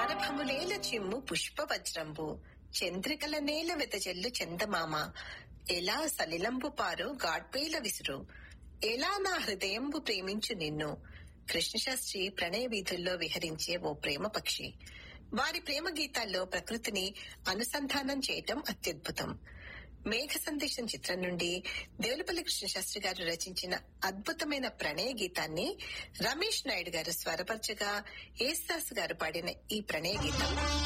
పరభములేల చిమ్ము పుష్ప వజ్రంబు చంద్రికల నేల వెతజల్లు చందమామ ఎలా సలిలంబు పారు గాడ్పేల విసురు ఎలా నా హృదయంబు ప్రేమించు నిన్ను కృష్ణశాస్త్రి ప్రణయ వీధుల్లో విహరించే ఓ ప్రేమ పక్షి వారి ప్రేమ గీతాల్లో ప్రకృతిని అనుసంధానం చేయటం అత్యద్భుతం మేఘ సందేశం చిత్రం నుండి దేవులపల్లి కృష్ణశాస్త్రి గారు రచించిన అద్భుతమైన ప్రణయ గీతాన్ని రమేష్ నాయుడు గారు స్వరపరచగా యేసుదాస్ గారు పాడిన ఈ ప్రణయ గీతం